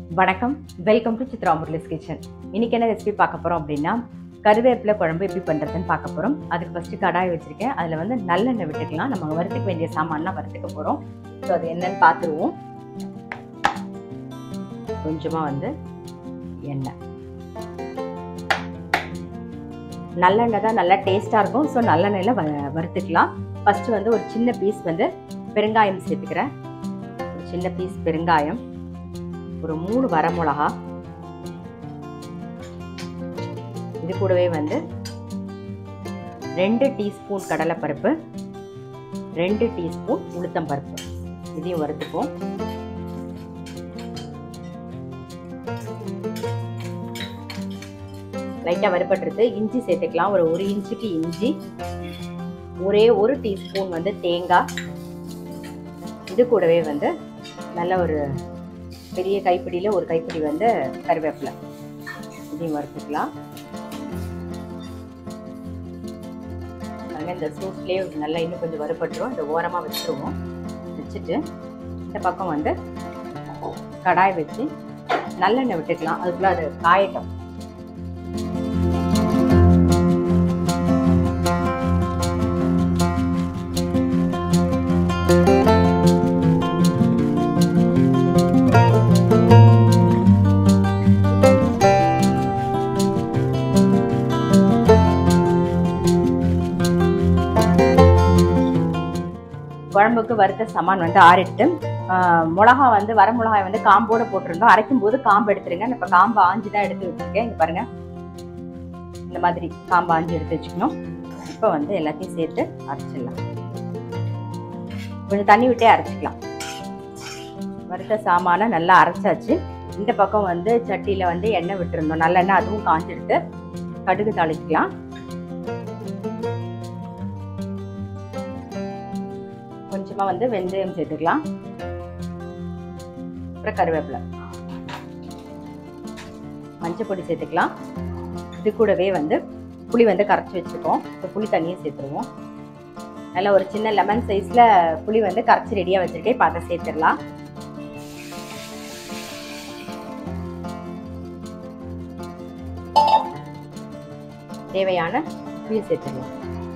வணக்கம் welcome to Chitra Murali's kitchen இன்னைக்கு என்ன ரெசிபி பார்க்க போகிறோம் அப்படின்னா கருவேப்பிலை குழம்பு எப்படி பண்ணுறதுன்னு பார்க்க போகிறோம் அதுக்கு ஃபஸ்ட்டு கடாய் வச்சுருக்கேன் அதில் வந்து நல்லெண்ணெய் விட்டுக்கலாம் நம்ம வறுத்துக்க வேண்டிய சாமான்லாம் வறுத்துக்க போகிறோம் ஸோ அது என்னன்னு பார்த்துருவோம் கொஞ்சமாக வந்து எண்ணெய் நல்லெண்ணெய் தான் நல்லா டேஸ்ட்டாக இருக்கும் ஸோ நல்லெண்ணெயில் வ வறுத்துக்கலாம் ஃபஸ்ட்டு வந்து ஒரு சின்ன பீஸ் வந்து பெருங்காயம் சேர்த்துக்கிறேன் ஒரு சின்ன பீஸ் பெருங்காயம் ஒரு மூணு வரமிளகா இது கூடவே வந்து ரெண்டு டீஸ்பூன் கடலைப்பருப்பு ரெண்டு டீஸ்பூன் உளுத்தம் பருப்பு இதையும் வறுத்துப்போம் லைட்டாக வறுபட்டுருது இஞ்சி சேர்த்துக்கலாம் ஒரு ஒரு இன்ச்சுக்கு இஞ்சி ஒரே ஒரு டீஸ்பூன் வந்து தேங்காய் இது கூடவே வந்து நல்ல ஒரு பெரிய கைப்பிடியில் ஒரு கைப்பிடி வந்து கருவேப்பிலை இதையும் வறுத்துக்கலாம் இந்த சூட்லேயே நல்லா இன்னும் கொஞ்சம் வறுபட்டுரும் இந்த ஓரமாக வச்சுருவோம் வச்சுட்டு இந்த பக்கம் வந்து கடாய் வச்சு நல்லெண்ணெய் விட்டுக்கலாம் அதுக்குள்ளே அது காயட்டும் குழம்புக்கு வறுத்த சாமான் வந்து ஆறிட்டு மிளகா வந்து வர மிளகாய் வந்து காம்போட போட்டிருந்தோம் அரைக்கும் போது காம்பு எடுத்துருங்க இப்போ காம்பு ஆஞ்சி தான் எடுத்து வச்சுருக்கேன் இங்கே பாருங்க இந்த மாதிரி காம்பு ஆஞ்சி எடுத்து வச்சுக்கணும் இப்போ வந்து எல்லாத்தையும் சேர்த்து அரைச்சிடலாம் கொஞ்சம் தண்ணி விட்டே அரைச்சிக்கலாம் வறுத்த சாமானை நல்லா அரைச்சாச்சு இந்த பக்கம் வந்து சட்டியில் வந்து எண்ணெய் விட்டுருந்தோம் நல்லெண்ணெய் அதுவும் காஞ்செடுத்து கடுகு தாளிக்கலாம் கொஞ்சமாக வந்து வெந்தயம் சேர்த்துக்கலாம் அப்புறம் கருவேப்பிலை மஞ்சள் பொடி சேர்த்துக்கலாம் இது கூடவே வந்து புளி வந்து கரைச்சி வச்சுருக்கோம் இப்போ புளி தண்ணியை சேர்த்துருவோம் நல்ல ஒரு சின்ன லெமன் சைஸில் புளி வந்து கரைச்சி ரெடியாக வச்சுருக்கேன் இப்போ அதை சேர்த்துடலாம் தேவையான புளி சேர்த்துக்கலாம்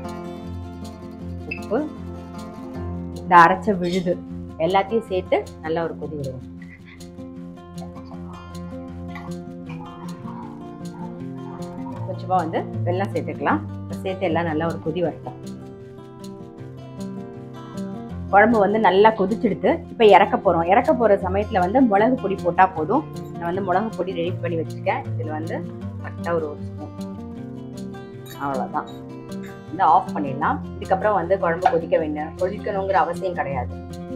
உப்பு இந்த அரைச்ச விழுது எல்லாத்தையும் சேர்த்து நல்லா ஒரு கொதி விடுவோம் கொஞ்சமா வந்து வெள்ளம் சேர்த்துக்கலாம் சேர்த்து எல்லாம் நல்லா ஒரு கொதி வரட்டும் குழம்பு வந்து நல்லா கொதிச்செடுத்து இப்போ இறக்க போகிறோம் இறக்க போகிற சமயத்தில் வந்து மிளகு பொடி போட்டால் போதும் நான் வந்து மிளகு பொடி ரெடி பண்ணி வச்சுருக்கேன் இதில் வந்து கரெக்டாக ஒரு ஒரு ஸ்பூன் அவ்வளோதான் வந்து ஆஃப் பண்ணிடலாம் இதுக்கப்புறம் வந்து குழம்பு கொதிக்க வேண்டாம் கொதிக்கணுங்கிற அவசியம் கிடையாது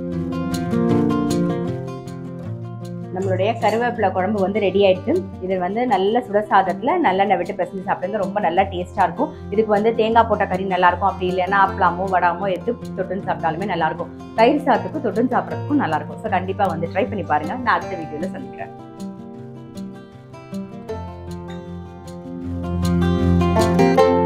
நம்மளுடைய கருவேப்பிலை குழம்பு வந்து ரெடி ஆயிடுச்சு இது வந்து நல்ல சுடசாதத்தில் நல்லெண்ணெய் விட்டு பிசைஞ்சு சாப்பிடுங்க ரொம்ப நல்லா டேஸ்ட்டாக இருக்கும் இதுக்கு வந்து தேங்காய் போட்ட கறி நல்லா இருக்கும் அப்படி இல்லைன்னா அப்பளாமோ வடாமோ எது தொட்டுன்னு சாப்பிட்டாலுமே நல்லா இருக்கும் தயிர் சாதத்துக்கும் தொட்டுன்னு சாப்பிட்றதுக்கும் நல்லா இருக்கும் ஸோ கண்டிப்பாக வந்து ட்ரை பண்ணி பாருங்க நான் அடுத்த வீடியோவில் சந்திக்கிறேன் thank you